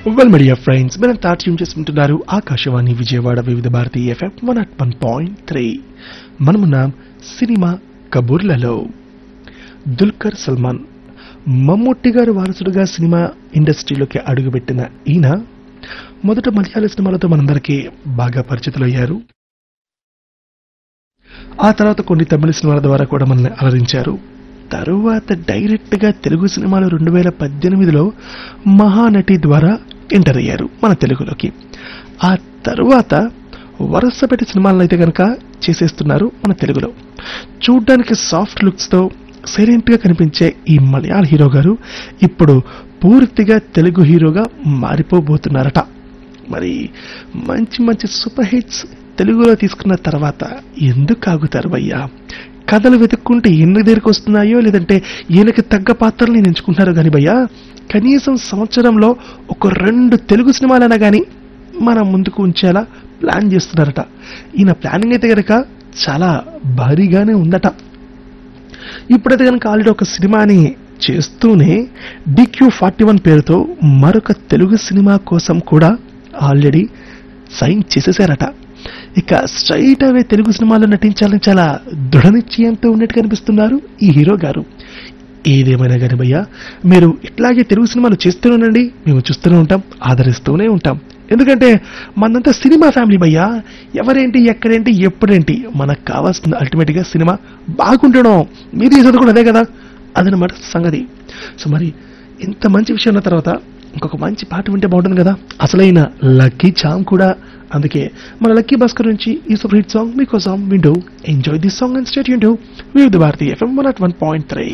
well media friends మనం తాట్యం చేసుకుంటున్నారు Akashvani Vijayawada Vividh Bharati FM one at one point three మనమున్నాం సినిమా కబుర్లలో దుల్కర్ సల్మాన్ మమ్ముట్టి గారి వారసుడుగా సినిమా ఇండస్ట్రీలోకి అడుగుపెట్టిన ఈయన మొదట మలయాళ సినిమాలతో మనందరికీ బాగా పరిచితులయ్యారు ఆ తర్వాత కొన్ని తమిళ సినిమాల ద్వారా కూడా మనల్ని అలరించారు తరువాత డైరెక్ట్ గా తెలుగు సినిమాలు రెండు వేల పద్దెనిమిదిలో మహానటి ద్వారా ఎంటర్ అయ్యారు మన తెలుగులోకి ఆ తరువాత వరుస పెట్టి సినిమాలను అయితే కనుక చేసేస్తున్నారు మన తెలుగులో చూడ్డానికి సాఫ్ట్ లుక్స్ తో సైలెంట్ గా కనిపించే ఈ మలయాళ హీరో గారు ఇప్పుడు పూర్తిగా తెలుగు హీరోగా మారిపోబోతున్నారట మరి మంచి మంచి సూపర్ హిట్స్ తెలుగులో తీసుకున్న తర్వాత ఎందుకు ఆగుతారు భయ్యా కథలు వెతుక్కుంటే ఎన్ని దగ్గరికి వస్తున్నాయో లేదంటే ఈయనకి తగ్గ పాత్రలు నేను ఎంచుకుంటున్నారు కానీ భయ్యా కనీసం సంవత్సరంలో ఒక రెండు తెలుగు సినిమాలైనా కానీ మన ముందుకు ఉంచేలా ప్లాన్ చేస్తున్నారట ఈయన ప్లానింగ్ అయితే కనుక చాలా భారీగానే ఉందట ఇప్పుడైతే కనుక ఆల్రెడీ ఒక సినిమాని చేస్తూనే డిక్యూ ఫార్టీ వన్ పేరుతో మరొక తెలుగు సినిమా కోసం కూడా ఆల్రెడీ సైన్ చేసేసారట ఇక స్ట్రైట్ అవే తెలుగు సినిమాలో నటించాలని చాలా దృఢ నిశ్చయంతో ఉన్నట్టు కనిపిస్తున్నారు ఈ హీరో గారు ఏదేమైనా కానీ భయ్యా మీరు ఇట్లాగే తెలుగు సినిమాలు చేస్తూనే ఉండండి మేము చూస్తూనే ఉంటాం ఆదరిస్తూనే ఉంటాం ఎందుకంటే మనంతా సినిమా ఫ్యామిలీ భయ్యా ఎవరేంటి ఎక్కడేంటి ఎప్పుడేంటి మనకు కావాల్సింది అల్టిమేట్ గా సినిమా బాగుండడం మీరు చేసేది కూడా అదే కదా అదనమాట సంగతి సో మరి ఇంత మంచి విషయం ఉన్న తర్వాత ఇంకొక మంచి పాట వింటే బాగుంటుంది కదా అసలైన లక్కీ చామ్ కూడా అందుకే మన లక్కీ భాస్కర్ నుంచి ఈ సూపర్ హిట్ సాంగ్ మీకోసం వింటూ enjoy this song and stay యూన్ Vividh Bharati FM one at one point three